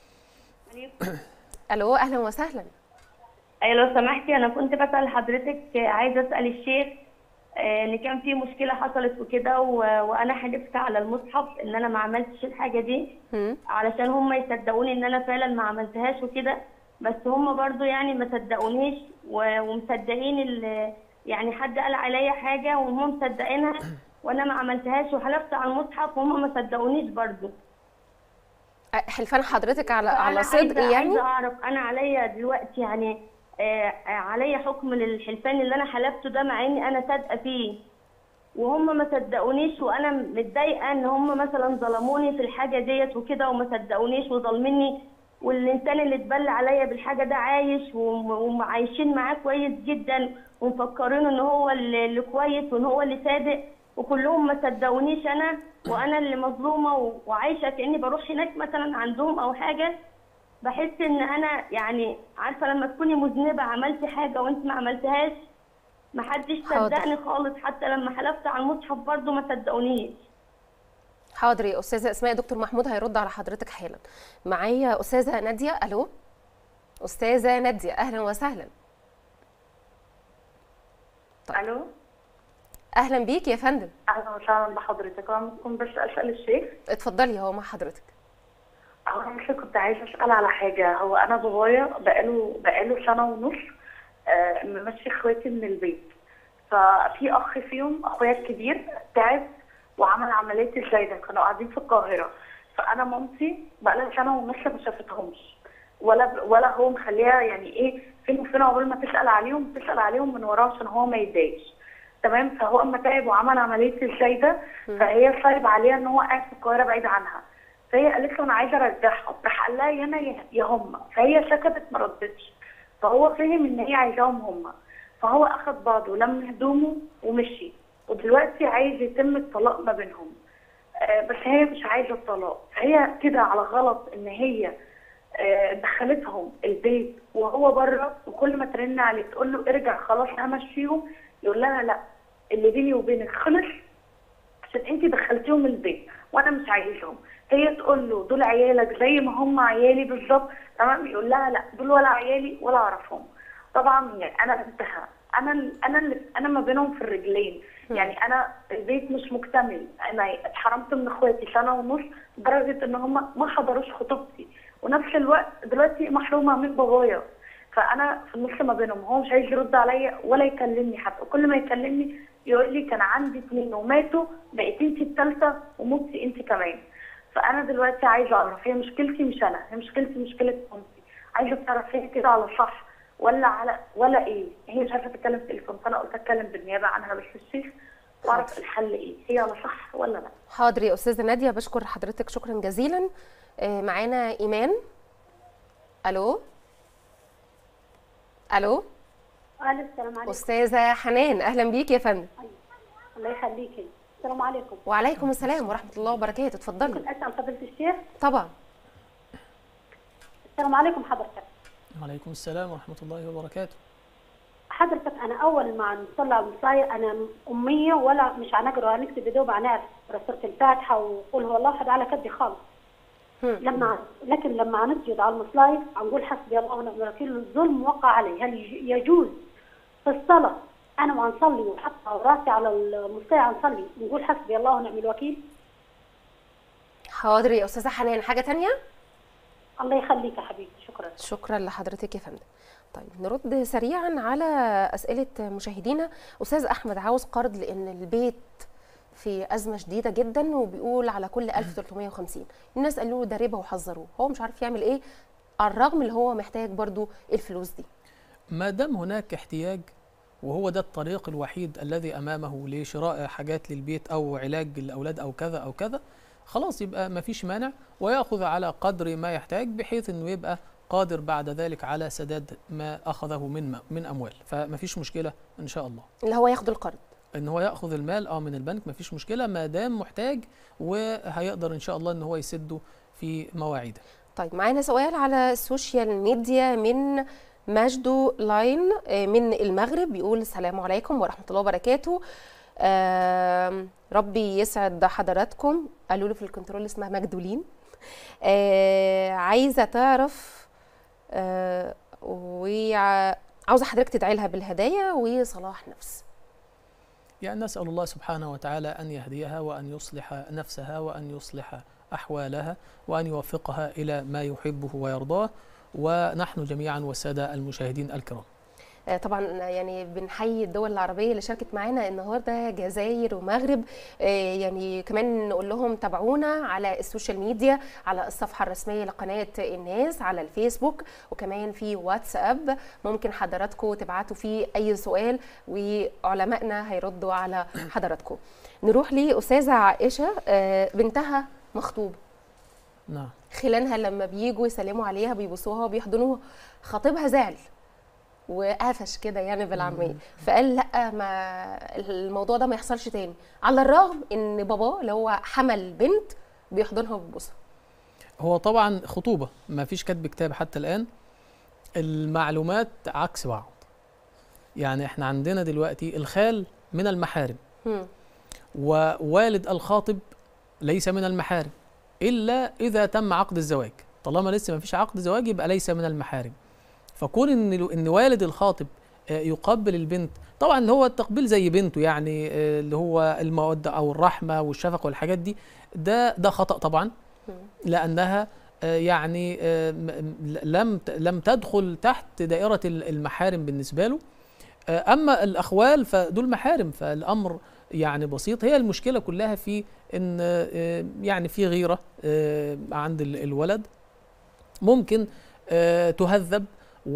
Speaker 1: الو اهلا وسهلا
Speaker 8: أي لو سمحتي أنا كنت بسأل حضرتك آه، عايزة أسأل الشيخ آه، إن كان في مشكلة حصلت وكده و- وأنا حلفت على المصحف إن أنا ما عملتش الحاجة دي
Speaker 1: مم.
Speaker 8: علشان هم يصدقوني إن أنا فعلا ما عملتهاش وكده بس هم برضو يعني ما صدقونيش و- ومصدقين ال- يعني حد قال عليا حاجة وهم مصدقينها وأنا ما عملتهاش وحلفت على المصحف وهم ما صدقونيش برضو
Speaker 1: أه، حلفان حضرتك على
Speaker 8: فأنا
Speaker 1: على
Speaker 8: عايزة-
Speaker 1: صدق يعني
Speaker 8: عايزة أعرف أنا عليا دلوقتي يعني آه، آه، عليا حكم للحلفان اللي أنا حلفته ده مع إني أنا صادقة فيه وهم ما صدقونيش وأنا متضايقة إن هم مثلا ظلموني في الحاجة ديت وكده وما صدقونيش وظالميني والإنسان اللي اتبلى عليا بالحاجة ده عايش وم- وعايشين معاه كويس جدا ومفكرينه إن هو اللي اللي كويس وإن هو اللي صادق وكلهم ما صدقونيش أنا وأنا اللي مظلومة و- وعايشة كأني بروح هناك مثلا عندهم أو حاجة بحس ان انا يعني عارفه لما تكوني مذنبه عملتي حاجه وانت ما عملتهاش ما حدش
Speaker 1: حاضر.
Speaker 8: صدقني خالص حتى لما حلفت على المصحف برضو ما صدقونيش
Speaker 1: حاضر يا استاذه اسماء دكتور محمود هيرد على حضرتك حالا معايا استاذه ناديه الو استاذه ناديه اهلا وسهلا
Speaker 9: الو
Speaker 1: اهلا بيك يا فندم
Speaker 9: اهلا وسهلا بحضرتك انا ممكن بس اسال الشيخ
Speaker 1: اتفضلي هو مع حضرتك
Speaker 9: هو انا بس كنت عايزه اسال على حاجه هو انا بابايا بقاله بقاله سنه ونص آه، ممشي اخواتي من البيت ففي اخ فيهم اخويا الكبير تعب وعمل عمليه الزايده كانوا قاعدين في القاهره فانا مامتي بقالها سنه ونص ما شافتهمش ولا ولا هو مخليها يعني ايه فين وفين عقبال ما تسال عليهم تسال عليهم من وراه عشان هو ما يتضايقش تمام فهو اما تعب وعمل عمليه الزايده فهي صعب عليها ان هو قاعد في القاهره بعيد عنها فهي قالت له انا عايزه ارجعهم راح قال لها يا انا يا- يا هم فهي سكتت ما ردتش فهو فهم ان هي عايزاهم هم فهو اخد بعضه لم هدومه ومشي ودلوقتي عايز يتم الطلاق ما بينهم آه، بس هي مش عايزه الطلاق هي كده على غلط ان هي آه، دخلتهم البيت وهو بره وكل ما ترن عليه تقول له ارجع خلاص همشيهم يقول لها لا اللي بيني وبينك خلص عشان انت دخلتيهم البيت وانا مش عايزهم هي تقول له دول عيالك زي ما هم عيالي بالظبط تمام يقول لها لا دول ولا عيالي ولا اعرفهم طبعا يعني انا بنتها انا ال- انا اللي انا ما بينهم في الرجلين يعني انا البيت مش مكتمل انا اتحرمت من اخواتي سنه ونص لدرجه ان هم ما حضروش خطوبتي ونفس الوقت دلوقتي محرومه من بابايا فانا في النص ما بينهم هو مش عايز يرد عليا ولا يكلمني حتى كل ما يكلمني يقول لي كان عندي اتنين وماتوا بقيت انت الثالثه وموتي انت كمان فانا دلوقتي عايزه اعرف هي مشكلتي مش انا هي مشكلتي مشكله مامتي عايزه تعرف هي كده على صح ولا على ولا ايه هي مش عارفه تتكلم في التليفون فانا قلت اتكلم بالنيابه عنها بس الشيخ واعرف الحل ايه هي على صح ولا لا
Speaker 1: حاضر يا استاذه ناديه بشكر حضرتك شكرا جزيلا آه، معانا ايمان الو الو
Speaker 10: الو السلام عليكم
Speaker 1: استاذه حنان اهلا بيك يا فندم
Speaker 10: الله يخليكي السلام عليكم
Speaker 1: وعليكم السلام ورحمه الله وبركاته اتفضلي
Speaker 10: ممكن اسال فضيله الشيخ
Speaker 1: طبعا
Speaker 10: السلام عليكم حضرتك
Speaker 2: وعليكم السلام ورحمة الله وبركاته
Speaker 10: حضرتك انا اول ما نطلع المصاية انا اميه ولا مش هنقرا هنكتب يا دوب هنعرف سوره الفاتحه وقل هو الله احد على كدي خالص لما لكن لما نسجد على المصلايف نقول حسبي الله ونعم الوكيل الظلم وقع علي هل يج- يجوز في الصلاه انا وانصلي وحاطه راسي على المصطلح نصلي نقول حسبي الله ونعم الوكيل
Speaker 1: حاضر يا استاذه حنان حاجه تانية
Speaker 10: الله يخليك يا حبيبتي شكرا
Speaker 1: شكرا لحضرتك يا فندم طيب نرد سريعا على اسئله مشاهدينا استاذ احمد عاوز قرض لان البيت في ازمه شديده جدا وبيقول على كل 1350 الناس قالوا له ده ربا وحذروه هو مش عارف يعمل ايه على الرغم اللي هو محتاج برضو الفلوس دي
Speaker 2: ما دام هناك احتياج وهو ده الطريق الوحيد الذي امامه لشراء حاجات للبيت او علاج الاولاد او كذا او كذا خلاص يبقى ما فيش مانع وياخذ على قدر ما يحتاج بحيث انه يبقى قادر بعد ذلك على سداد ما اخذه من من اموال فما فيش مشكله ان شاء الله
Speaker 1: اللي هو ياخد القرض
Speaker 2: ان هو ياخذ المال اه من البنك ما فيش مشكله ما دام محتاج وهيقدر ان شاء الله ان هو يسده في مواعيده
Speaker 1: طيب معانا سؤال على السوشيال ميديا من ماجدو لاين آه، من المغرب بيقول السلام عليكم ورحمة الله وبركاته آم، ربي يسعد حضراتكم قالوا له في الكنترول اسمها مجدولين آه، عايزة تعرف آه، وع- عاوزة حضرتك تدعي لها بالهدايا وصلاح نفس
Speaker 2: يعني نسأل الله سبحانه وتعالى أن يهديها وأن يصلح نفسها وأن يصلح أحوالها وأن يوفقها إلى ما يحبه ويرضاه ونحن جميعا والسادة المشاهدين الكرام
Speaker 1: آه، طبعا يعني بنحيي الدول العربيه اللي شاركت معانا النهارده جزائر ومغرب آه، يعني كمان نقول لهم تابعونا على السوشيال ميديا على الصفحه الرسميه لقناه الناس على الفيسبوك وكمان في واتساب ممكن حضراتكم تبعتوا فيه اي سؤال وعلمائنا هيردوا على حضراتكم نروح لاستاذه عائشه آه، بنتها مخطوبه
Speaker 2: نعم
Speaker 1: خلانها لما بيجوا يسلموا عليها بيبوسوها وبيحضنوها خطيبها زعل وقفش كده يعني بالعاميه فقال لا ما الموضوع ده ما يحصلش تاني على الرغم ان باباه اللي هو حمل بنت بيحضنها وبيبوسها
Speaker 2: هو طبعا خطوبة ما فيش كتب كتاب حتى الآن المعلومات عكس بعض يعني احنا عندنا دلوقتي الخال من المحارم
Speaker 1: هم.
Speaker 2: ووالد الخاطب ليس من المحارم الا اذا تم عقد الزواج طالما لسه ما فيش عقد زواج يبقى ليس من المحارم فكون ان ان والد الخاطب آه، يقبل البنت طبعا اللي هو التقبيل زي بنته يعني آه، اللي هو الموده او الرحمه والشفقه والحاجات دي ده ده خطا طبعا لانها آه، يعني آه، م- م- لم ت- لم تدخل تحت دائره ال- المحارم بالنسبه له آه، اما الاخوال فدول محارم فالامر يعني بسيط هي المشكله كلها في ان آه، يعني في غيره آه، عند ال- الولد ممكن آه، تهذب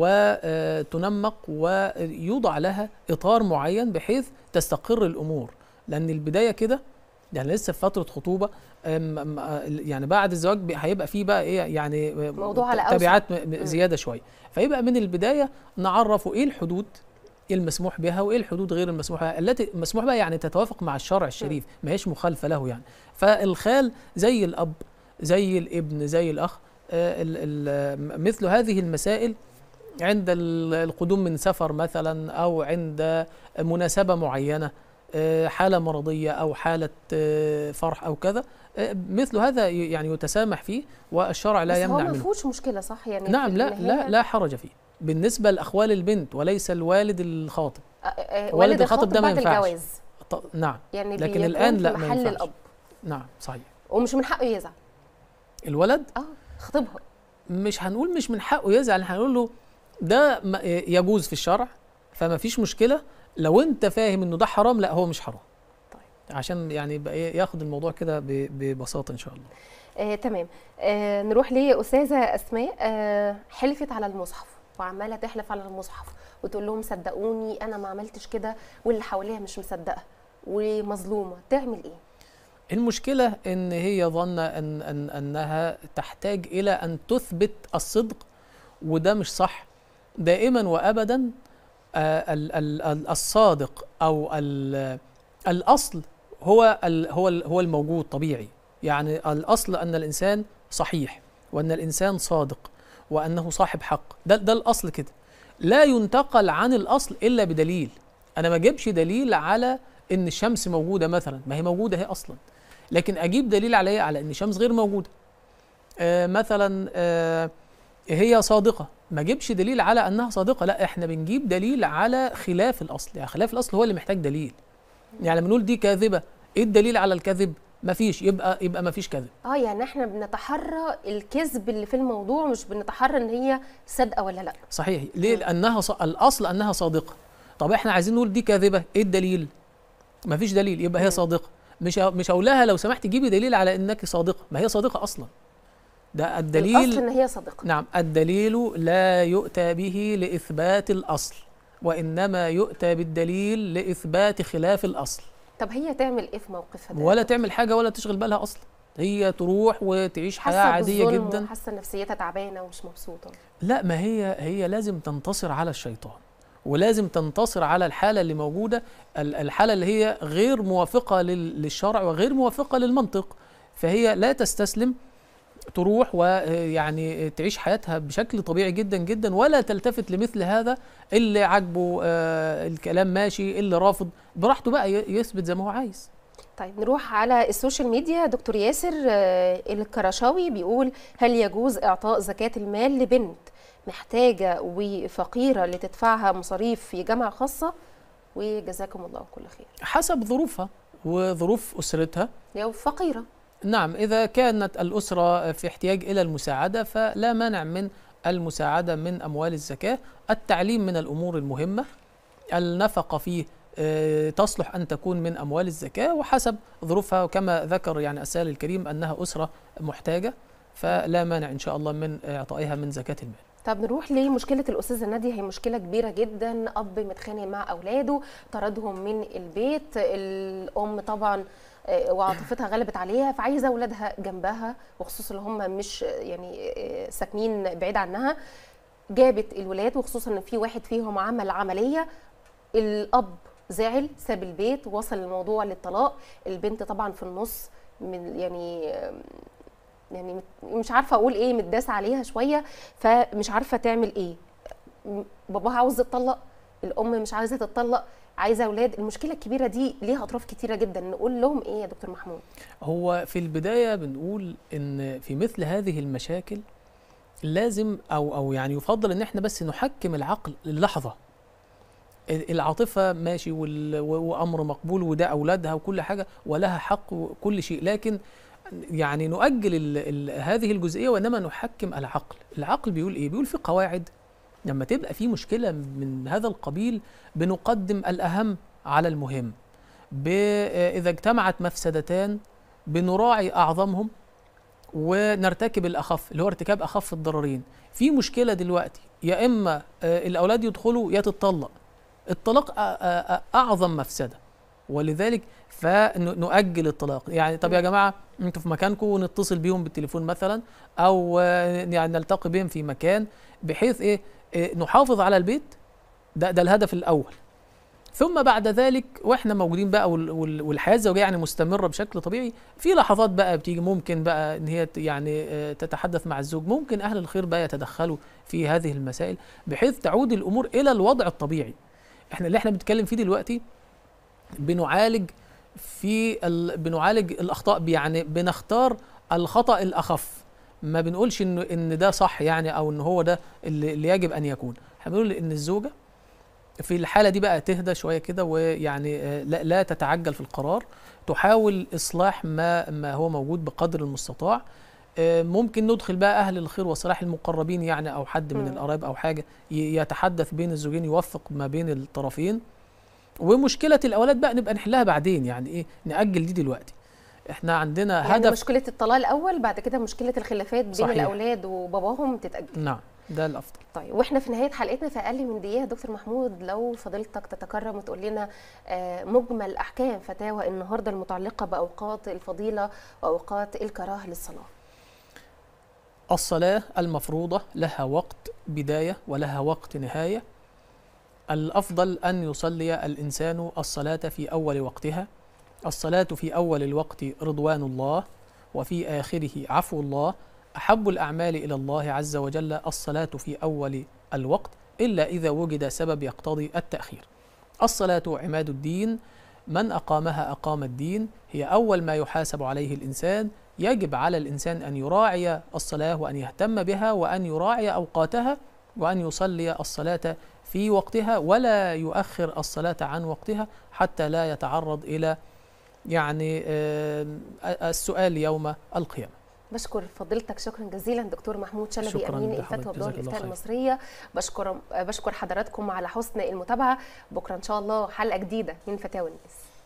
Speaker 2: وتنمق ويوضع لها اطار معين بحيث تستقر الامور لان البدايه كده يعني لسه في فتره خطوبه أم- أم- آه، يعني بعد الزواج بي- هيبقى فيه بقى ايه يعني آه،
Speaker 1: موضوع على أوسع.
Speaker 2: تبعات م- م- زياده شويه فيبقى من البدايه نعرفه ايه الحدود المسموح بها وايه الحدود غير المسموح بها التي المسموح بها يعني تتوافق مع الشرع الشريف ما هيش مخالفه له يعني فالخال زي الاب زي الابن زي الاخ آه، ال- ال- مثل هذه المسائل عند ال- القدوم من سفر مثلا او عند مناسبه معينه آه، حاله مرضيه او حاله آه، فرح او كذا آه، مثل هذا ي- يعني يتسامح فيه والشرع لا
Speaker 1: بس هو
Speaker 2: يمنع
Speaker 1: ما
Speaker 2: منه
Speaker 1: فيهوش مشكله صح يعني
Speaker 2: نعم
Speaker 1: في
Speaker 2: لا
Speaker 1: النهاية-
Speaker 2: لا لا حرج فيه بالنسبه لاخوال البنت وليس الوالد الخاطب
Speaker 1: آه، آه،
Speaker 2: والد
Speaker 1: والد
Speaker 2: الخاطب
Speaker 1: الخاطب
Speaker 2: ده ما
Speaker 1: بعد
Speaker 2: ينفعش.
Speaker 1: الجواز
Speaker 2: ط- نعم
Speaker 1: يعني
Speaker 2: لكن
Speaker 1: بيكون
Speaker 2: الان
Speaker 1: في
Speaker 2: لا ما
Speaker 1: محل
Speaker 2: ينفعش
Speaker 1: الاب
Speaker 2: نعم صحيح
Speaker 1: ومش من حقه يزعل
Speaker 2: الولد
Speaker 1: اه خطيبها
Speaker 2: مش هنقول مش من حقه يزعل هنقول له ده ما- يجوز في الشرع فما فيش مشكله لو انت فاهم انه ده حرام لا هو مش حرام
Speaker 1: طيب.
Speaker 2: عشان يعني يبقى إيه، ياخد الموضوع كده ب- ببساطه ان شاء الله
Speaker 1: آه، تمام آه، نروح لأستاذة أسماء آه، حلفت على المصحف وعمالة تحلف على المصحف وتقول لهم صدقوني أنا ما عملتش كده واللي حواليها مش مصدقة ومظلومة تعمل إيه؟
Speaker 2: المشكله ان هي ظن ان, أن انها تحتاج الى ان تثبت الصدق وده مش صح دائما وابدا آه، ال- ال- ال- الصادق او ال- الاصل هو ال- هو ال- هو الموجود طبيعي يعني الاصل ان الانسان صحيح وان الانسان صادق وانه صاحب حق ده ده الاصل كده لا ينتقل عن الاصل الا بدليل انا ما اجيبش دليل على ان الشمس موجوده مثلا ما هي موجوده هي اصلا لكن اجيب دليل على ايه على ان الشمس غير موجوده آه مثلا آه هي صادقه ما اجيبش دليل على انها صادقه لا احنا بنجيب دليل على خلاف الاصل يعني خلاف الاصل هو اللي محتاج دليل يعني لما نقول دي كاذبه ايه الدليل على الكذب مفيش يبقى يبقى مفيش كذب
Speaker 1: اه يعني احنا بنتحرى الكذب اللي في الموضوع مش بنتحرى ان هي صادقه ولا لا
Speaker 2: صحيح ليه لانها ص... الاصل انها صادقه طب احنا عايزين نقول دي كاذبه ايه الدليل مفيش دليل يبقى هي صادقه مش ه- مش هقول لها لو سمحت جيبي دليل على انك صادقه ما هي صادقه اصلا ده الدليل
Speaker 1: الاصل ان هي صادقه
Speaker 2: نعم الدليل لا يؤتى به لإثبات الأصل وإنما يؤتى بالدليل لإثبات خلاف الأصل
Speaker 1: طب هي تعمل ايه في موقفها ده
Speaker 2: ولا تعمل حاجة ولا تشغل بالها أصلا هي تروح وتعيش حياة
Speaker 1: حاسه
Speaker 2: عادية
Speaker 1: بالظلم
Speaker 2: جدا
Speaker 1: وحاسه نفسيتها تعبانه ومش مبسوطه
Speaker 2: لا ما هي هي لازم تنتصر على الشيطان ولازم تنتصر على الحالة اللي موجودة ال- الحالة اللي هي غير موافقة لل- للشرع وغير موافقة للمنطق فهي لا تستسلم تروح ويعني تعيش حياتها بشكل طبيعي جدا جدا ولا تلتفت لمثل هذا اللي عاجبه آه، الكلام ماشي اللي رافض براحته بقى ي- يثبت زي ما هو عايز
Speaker 1: طيب نروح على السوشيال ميديا دكتور ياسر آه، الكرشاوي بيقول هل يجوز اعطاء زكاه المال لبنت محتاجه وفقيره لتدفعها مصاريف في جامعه خاصه وجزاكم الله كل خير
Speaker 2: حسب ظروفها وظروف أسرتها
Speaker 1: لو فقيره
Speaker 2: نعم إذا كانت الأسرة في احتياج إلى المساعدة فلا مانع من المساعدة من أموال الزكاة التعليم من الأمور المهمة النفقة فيه آه، تصلح أن تكون من أموال الزكاة وحسب ظروفها وكما ذكر يعني السائل الكريم أنها أسرة محتاجة فلا مانع إن شاء الله من إعطائها من زكاة المال
Speaker 1: طب نروح لمشكلة الأستاذة نادية هي مشكلة كبيرة جدا أب متخانق مع أولاده طردهم من البيت الأم طبعا آه، وعاطفتها غلبت عليها فعايزة أولادها جنبها وخصوصا اللي هم مش آه، يعني آه، ساكنين بعيد عنها جابت الولاد وخصوصا ان في واحد فيهم عمل عمليه الاب زعل ساب البيت وصل الموضوع للطلاق البنت طبعا في النص من يعني يعني مت- مش عارفه اقول ايه متداس عليها شويه فمش عارفه تعمل ايه م- باباها عاوز تتطلق الام مش عايزه تتطلق عايزه اولاد المشكله الكبيره دي ليها اطراف كتيره جدا نقول لهم ايه يا دكتور محمود
Speaker 2: هو في البداية بنقول إن في مثل هذه المشاكل لازم أو أو يعني يفضل إن إحنا بس نحكم العقل اللحظة العاطفة ماشي وال- و- وأمر مقبول وده أولادها وكل حاجة ولها حق وكل شيء لكن يعني نؤجل ال ال هذه الجزئية وإنما نحكم العقل العقل بيقول إيه؟ بيقول في قواعد لما تبقى في مشكلة من هذا القبيل بنقدم الأهم على المهم ب- إذا اجتمعت مفسدتان بنراعي أعظمهم ونرتكب الأخف اللي هو ارتكاب أخف الضررين في مشكلة دلوقتي يا إما آه، الأولاد يدخلوا يا تتطلق الطلاق أ- أ- أ- أعظم مفسدة ولذلك فنؤجل الطلاق يعني طب يا جماعة انتوا في مكانكم ونتصل بيهم بالتليفون مثلا أو آه، يعني نلتقي بهم في مكان بحيث إيه آه، نحافظ على البيت ده ده الهدف الأول ثم بعد ذلك واحنا موجودين بقى وال- وال- والحياه الزوجيه يعني مستمره بشكل طبيعي في لحظات بقى بتيجي ممكن بقى ان هي ت- يعني آه، تتحدث مع الزوج ممكن اهل الخير بقى يتدخلوا في هذه المسائل بحيث تعود الامور الى الوضع الطبيعي احنا اللي احنا بنتكلم فيه دلوقتي بنعالج في ال... بنعالج الاخطاء يعني بنختار الخطا الاخف ما بنقولش انه ان ده صح يعني او ان هو ده اللي, اللي يجب ان يكون احنا بنقول ان الزوجه في الحالة دي بقى تهدى شوية كده ويعني آه، لا, لا تتعجل في القرار تحاول إصلاح ما ما هو موجود بقدر المستطاع آه، ممكن ندخل بقى أهل الخير وصلاح المقربين يعني أو حد من
Speaker 1: مم.
Speaker 2: القرايب أو حاجة ي- يتحدث بين الزوجين يوفق ما بين الطرفين ومشكلة الأولاد بقى نبقى نحلها بعدين يعني إيه نأجل دي دلوقتي إحنا عندنا
Speaker 1: يعني
Speaker 2: هدف
Speaker 1: مشكله الطلاق الاول بعد كده مشكله الخلافات بين
Speaker 2: صحيح.
Speaker 1: الاولاد وباباهم تتاجل
Speaker 2: نعم ده الأفضل
Speaker 1: طيب واحنا في نهايه حلقتنا في اقل من دقيقه دكتور محمود لو فضلتك تتكرم وتقول لنا آه، مجمل احكام فتاوى النهارده المتعلقه باوقات الفضيله واوقات الكراهه للصلاه
Speaker 2: الصلاة المفروضة لها وقت بداية ولها وقت نهاية الأفضل أن يصلي الإنسان الصلاة في أول وقتها الصلاة في أول الوقت رضوان الله وفي آخره عفو الله أحب الأعمال إلى الله عز وجل الصلاة في أول الوقت إلا إذا وجد سبب يقتضي التأخير الصلاة عماد الدين من أقامها أقام الدين هي أول ما يحاسب عليه الإنسان يجب على الإنسان أن يراعي الصلاة وأن يهتم بها وأن يراعي أوقاتها وأن يصلي الصلاة في وقتها ولا يؤخر الصلاة عن وقتها حتى لا يتعرض إلى يعني آه، السؤال يوم القيامة
Speaker 1: بشكر فضيلتك شكرا جزيلا دكتور محمود شلبي
Speaker 2: شكراً
Speaker 1: امين
Speaker 2: لحضرتك.
Speaker 1: الفتوى بدار
Speaker 2: جزاك الله
Speaker 1: الافتاء
Speaker 2: خير.
Speaker 1: المصريه بشكر بشكر حضراتكم على حسن المتابعه بكره ان شاء الله حلقه جديده من فتاوى الناس